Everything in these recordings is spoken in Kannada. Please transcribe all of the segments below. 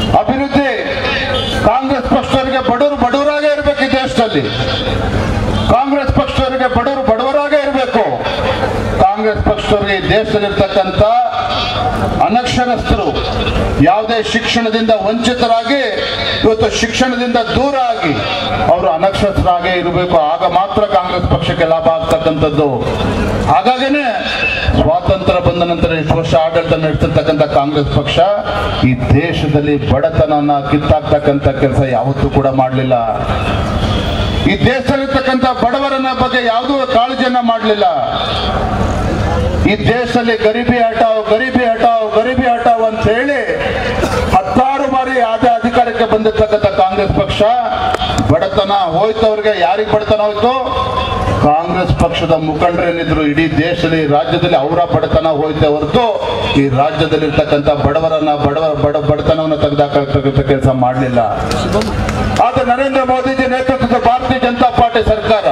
ಅಭಿವೃದ್ಧಿ ಕಾಂಗ್ರೆಸ್ ಪಕ್ಷದವರಿಗೆ ಬಡವರು ಬಡವರಾಗೇ ಇರಬೇಕು ಈ ದೇಶದಲ್ಲಿ ಕಾಂಗ್ರೆಸ್ ಪಕ್ಷದವರಿಗೆ ಬಡವರು ಬಡವರಾಗೇ ಇರಬೇಕು ಕಾಂಗ್ರೆಸ್ ಪಕ್ಷದವರಿಗೆ ಈ ದೇಶದಲ್ಲಿರ್ತಕ್ಕಂಥ ಅನಕ್ಷರಸ್ಥರು ಯಾವುದೇ ಶಿಕ್ಷಣದಿಂದ ವಂಚಿತರಾಗಿ ಇವತ್ತು ಶಿಕ್ಷಣದಿಂದ ದೂರ ಆಗಿ ಅವರು ಅನಕ್ಷರಸ್ಥರಾಗೇ ಇರಬೇಕು ಆಗ ಮಾತ್ರ ಕಾಂಗ್ರೆಸ್ ಪಕ್ಷಕ್ಕೆ ಲಾಭ ಆಗ್ತಕ್ಕಂಥದ್ದು ಹಾಗಾಗಿನೇ ಸ್ವಾತಂತ್ರ್ಯ ಬಂದ ನಂತರ ಇಷ್ಟು ವರ್ಷ ಆಡಳಿತ ನಡೆಸಿರ್ತಕ್ಕಂಥ ಕಾಂಗ್ರೆಸ್ ಪಕ್ಷ ಈ ದೇಶದಲ್ಲಿ ಬಡತನನ ಕಿತ್ತಾಕ್ತಕ್ಕಂಥ ಕೆಲಸ ಯಾವತ್ತೂ ಕೂಡ ಮಾಡಲಿಲ್ಲ ಈ ದೇಶದಲ್ಲಿರ್ತಕ್ಕಂಥ ಬಡವರನ್ನ ಬಗ್ಗೆ ಯಾವುದೂ ಕಾಳಜಿಯನ್ನ ಮಾಡಲಿಲ್ಲ ಈ ದೇಶದಲ್ಲಿ ಗರೀಬಿ ಹಟಾವ್ ಗರೀಬಿ ಹಟಾವ್ ಗರೀಬಿ ಹಟಾವ್ ಅಂತ ಹೇಳಿ ಹತ್ತಾರು ಬಾರಿ ಆದ ಅಧಿಕಾರಕ್ಕೆ ಬಂದಿರ್ತಕ್ಕಂಥ ಕಾಂಗ್ರೆಸ್ ಪಕ್ಷ ಬಡತನ ಹೋಯ್ತು ಅವ್ರಿಗೆ ಯಾರಿಗೆ ಬಡತನ ಹೋಯ್ತು ಕಾಂಗ್ರೆಸ್ ಪಕ್ಷದ ಮುಖಂಡರೇನಿದ್ರು ಇಡೀ ದೇಶದಲ್ಲಿ ರಾಜ್ಯದಲ್ಲಿ ಅವರ ಬಡತನ ಹೋಯ್ತೆ ಹೊರತು ಈ ರಾಜ್ಯದಲ್ಲಿರ್ತಕ್ಕಂಥ ಬಡವರನ್ನ ಬಡವರ ಬಡ ಬಡತನವನ್ನು ತೆಗೆದಾಕತಕ್ಕಂಥ ಕೆಲಸ ಮಾಡಲಿಲ್ಲ ಆದ್ರೆ ನರೇಂದ್ರ ಮೋದಿಜಿ ನೇತೃತ್ವದ ಭಾರತೀಯ ಜನತಾ ಪಾರ್ಟಿ ಸರ್ಕಾರ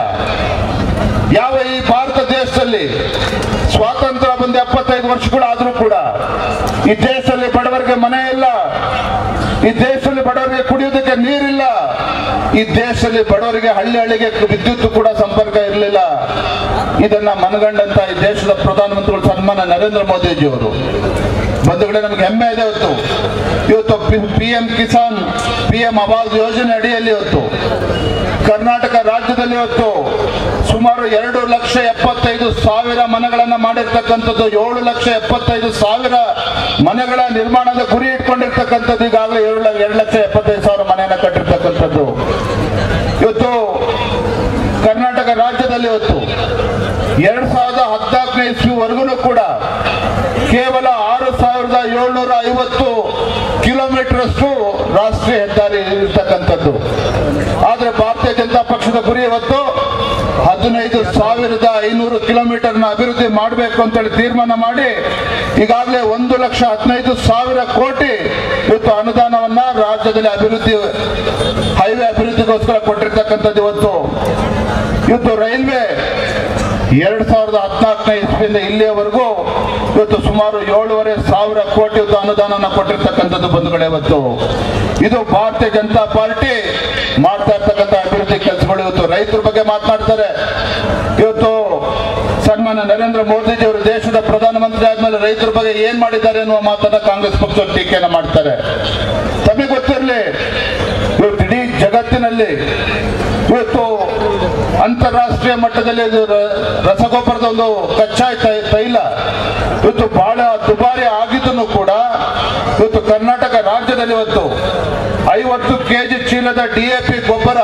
ಯಾವ ಈ ಭಾರತ ದೇಶದಲ್ಲಿ ಸ್ವಾತಂತ್ರ್ಯ ಬಂದು ಎಪ್ಪತ್ತೈದು ವರ್ಷಗಳಾದ್ರೂ ಕೂಡ ಈ ದೇಶದಲ್ಲಿ ಬಡವರಿಗೆ ಮನೆ ಇಲ್ಲ ಈ ದೇಶದಲ್ಲಿ ಬಡವರಿಗೆ ಕುಡಿಯೋದಕ್ಕೆ ನೀರಿಲ್ಲ ಈ ದೇಶದಲ್ಲಿ ಬಡವರಿಗೆ ಹಳ್ಳಿ ಹಳ್ಳಿಗೆ ವಿದ್ಯುತ್ ಕೂಡ ಸಂಪರ್ಕ ಇರಲಿಲ್ಲ ಇದನ್ನ ಮನಗಂಡಂತ ಈ ದೇಶದ ಪ್ರಧಾನಮಂತ್ರಿಗಳು ಸನ್ಮಾನ ನರೇಂದ್ರ ಮೋದಿಜಿಯವರು ಬಂಧುಗಳೇ ನಮಗೆ ಹೆಮ್ಮೆ ಇದೆ ಇವತ್ತು ಇವತ್ತು P M Kisan P M Awas ಯೋಜನೆ ಅಡಿಯಲ್ಲಿ ಇವತ್ತು ಕರ್ನಾಟಕ ರಾಜ್ಯದಲ್ಲಿ ಇವತ್ತು ಸುಮಾರು ಎರಡು ಲಕ್ಷ ಎಪ್ಪತ್ತೈದು ಸಾವಿರ ಮನೆಗಳನ್ನ ಮಾಡಿರ್ತಕ್ಕಂಥದ್ದು ಏಳು ಲಕ್ಷ ಎಪ್ಪತ್ತೈದು ಸಾವಿರ ಮನೆಗಳ ನಿರ್ಮಾಣದ ಗುರಿ ಇಟ್ಕೊಂಡಿರ್ತಕ್ಕಂಥದ್ದು ಈಗಾಗಲೇ ಏಳು ಲ- ಎರಡು ಲಕ್ಷ ಎಪ್ಪತ್ತೈದು ಸಾವಿರ ಮನೆಯನ್ನ ಕಟ್ಟಿರ್ತಕ್ಕಂಥದ್ದು ಇವತ್ತು ಕರ್ನಾಟಕ ರಾಜ್ಯದಲ್ಲಿ ಇವತ್ತು ಎರಡ್ ಸಾವಿರದ ಹದಿನಾಲ್ಕನೇ ಇಸ್ವಿವರೆಗೂ ಕೂಡ ಕೇವಲ ಆರು ಸಾವಿರದ ಏಳ್ನೂರ ಐವತ್ತು ಕಿಲೋಮೀಟರ್ ಅಷ್ಟು ರಾಷ್ಟ್ರೀಯ ಹೆದ್ದಾರಿ ಇರ್ತಕ್ಕಂಥದ್ದು ಆದ್ರೆ ಭಾರತೀಯ ಜನತಾ ಪಕ್ಷದ ಗುರಿ ಇವತ್ತು ಹದಿನೈದು ಸಾವಿರದ ಐನೂರು ಕಿಲೋಮೀಟರ್ನ ಅಭಿವೃದ್ಧಿ ಮಾಡಬೇಕು ಅಂತೇಳಿ ತೀರ್ಮಾನ ಮಾಡಿ ಈಗಾಗಲೇ ಒಂದು ಲಕ್ಷ ಹದಿನೈದು ಸಾವಿರ ಕೋಟಿ ಇವತ್ತು ಅನುದಾನವನ್ನ ರಾಜ್ಯದಲ್ಲಿ ಅಭಿವೃದ್ಧಿ ಹೈವೇ ಅಭಿವೃದ್ಧಿಗೋಸ್ಕರ ಕೊಟ್ಟಿರ್ತಕ್ಕಂಥದ್ದು ಇವತ್ತು ಇವತ್ತು ರೈಲ್ವೆ ಎರಡ್ ಸಾವಿರದ ಹದಿನಾಲ್ಕನೇ ಇಸ್ವಿಯಿಂದ ಇಲ್ಲಿಯವರೆಗೂ ಇವತ್ತು ಸುಮಾರು ಏಳುವರೆ ಸಾವಿರ ಕೋಟಿ ಇವತ್ತು ಅನುದಾನನ ಕೊಟ್ಟಿರ್ತಕ್ಕಂಥದ್ದು ಬಂಧುಗಳೇ ಇವತ್ತು ಇದು ಭಾರತೀಯ ಜನತಾ ಪಾರ್ಟಿ ಮಾಡ್ತಾ ಇರ್ತಕ್ಕಂಥ ಅಭಿವೃದ್ಧಿ ಕೆಲಸಗಳು ಇವತ್ತು ರೈತರ ಬಗ್ಗೆ ಮಾತನಾಡ್ತಾರೆ ಇವತ್ತು ಸನ್ಮಾನ ನರೇಂದ್ರ ಮೋದಿಜಿ ಅವರು ದೇಶದ ಪ್ರಧಾನಮಂತ್ರಿ ಆದ್ಮೇಲೆ ರೈತರ ಬಗ್ಗೆ ಏನ್ ಮಾಡಿದ್ದಾರೆ ಅನ್ನುವ ಮಾತನ್ನ ಕಾಂಗ್ರೆಸ್ ಪಕ್ಷ ಟೀಕೆಯನ್ನ ಮಾಡ್ತಾರೆ ತಮಗೆ ಗೊತ್ತಿರಲಿ ಇವತ್ತು ಇಡೀ ಜಗತ್ತಿನಲ್ಲಿ ಇವತ್ತು ಅಂತಾರಾಷ್ಟ್ರೀಯ ಮಟ್ಟದಲ್ಲಿ ಇದು ರ- ರಸಗೊಬ್ಬರದ ಒಂದು ಕಚ್ಚಾ ತೈ- ತೈಲ ಇವತ್ತು ಬಹಳ ದುಬಾರಿ ಆಗಿದ್ದನ್ನು ಕೂಡ ಇವತ್ತು ಕರ್ನಾಟಕ ರಾಜ್ಯದಲ್ಲಿ ಇವತ್ತು ಐವತ್ತು ಕೆಜಿ ಚೀಲದ ಡಿಎಪಿ ಗೊಬ್ಬರ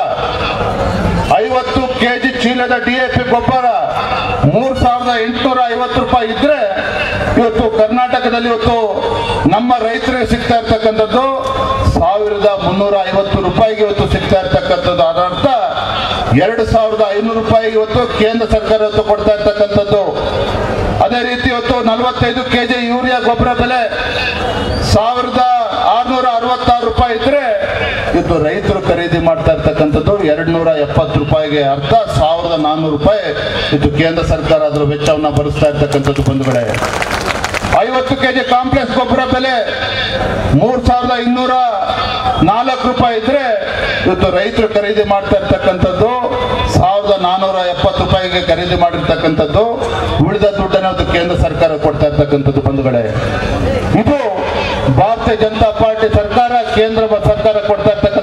ಐವತ್ತು ಕೆಜಿ ಚೀಲದ ಡಿಎಪಿ ಗೊಬ್ಬರ ಮೂರ್ ಸಾವಿರದ ಎಂಟುನೂರ ಐವತ್ತು ರೂಪಾಯಿ ಇದ್ರೆ ಇವತ್ತು ಕರ್ನಾಟಕದಲ್ಲಿ ಇವತ್ತು ನಮ್ಮ ರೈತರಿಗೆ ಸಿಗ್ತಾ ಇರ್ತಕ್ಕಂಥದ್ದು ಸಾವಿರದ ಮುನ್ನೂರ ಐವತ್ತು ರೂಪಾಯಿಗೆ ಇವತ್ತು ಸಿಗ್ತಾ ಇರ್ತಕ್ಕಂಥದ್ದು ಅದರ ಅರ್ಥ ಎರಡು ಸಾವಿರದ ಐನೂರು ರೂಪಾಯಿಗೆ ಇವತ್ತು ಕೇಂದ್ರ ಸರ್ಕಾರ ಇವತ್ತು ಕೊಡ್ತಾ ಇರ್ತಕ್ಕಂಥದ್ದು ಅದೇ ರೀತಿ ಇವತ್ತು ನಲವತ್ತೈದು ಕೆಜಿ ಯೂರಿಯಾ ಗೊಬ್ಬರ ಬೆಲೆ ಸಾವಿರದ ಆರ್ನೂರ ಅರವತ್ತಾರು ರೂಪಾಯಿ ಇದ್ರೆ ಇವತ್ತು ರೈತರು ಖರೀದಿ ಮಾಡ್ತಾ ಇರ್ತಕ್ಕಂಥದ್ದು ಎರಡ್ ನೂರ ಎಪ್ಪತ್ತು ರೂಪಾಯಿಗೆ ಅರ್ಧ ಸಾವಿರದ ನಾನ್ನೂರು ರೂಪಾಯಿ ಇದು ಕೇಂದ್ರ ಸರ್ಕಾರ ಅದರ ವೆಚ್ಚವನ್ನ ಭರಿಸ್ತಾ ಇರ್ತಕ್ಕಂಥದ್ದು ಬಂಧುಗಳೇ ಐವತ್ತು ಕೆಜಿ ಕಾಂಪ್ಲೆಕ್ಸ್ ಗೊಬ್ಬರ ಬೆಲೆ ಮೂರ್ ಸಾವಿರದ ಇನ್ನೂರ ನಾಲ್ಕು ರೂಪಾಯಿ ಇದ್ರೆ ಇವತ್ತು ರೈತರು ಖರೀದಿ ಮಾಡ್ತಾ ಇರ್ತಕ್ಕಂಥದ್ದು ಸಾವಿರದ ನಾನೂರ ಎಪ್ಪತ್ತು ರೂಪಾಯಿಗೆ ಖರೀದಿ ಮಾಡಿರ್ತಕ್ಕಂಥದ್ದು ಉಳಿದ ದುಡ್ಡನ್ನು ಇವತ್ತು ಕೇಂದ್ರ ಸರ್ಕಾರ ಕೊಡ್ತಾ ಇರ್ತಕ್ಕಂಥದ್ದು ಬಂಧುಗಳೇ ಇದು ಭಾರತೀಯ ಜನತಾ ಪಾರ್ಟಿ ಸರ್ಕಾರ ಕೇಂದ್ರ ಸರ್ಕಾರ ಕೊಡ್ತಾ ಇರ್ತಕ್ಕಂಥ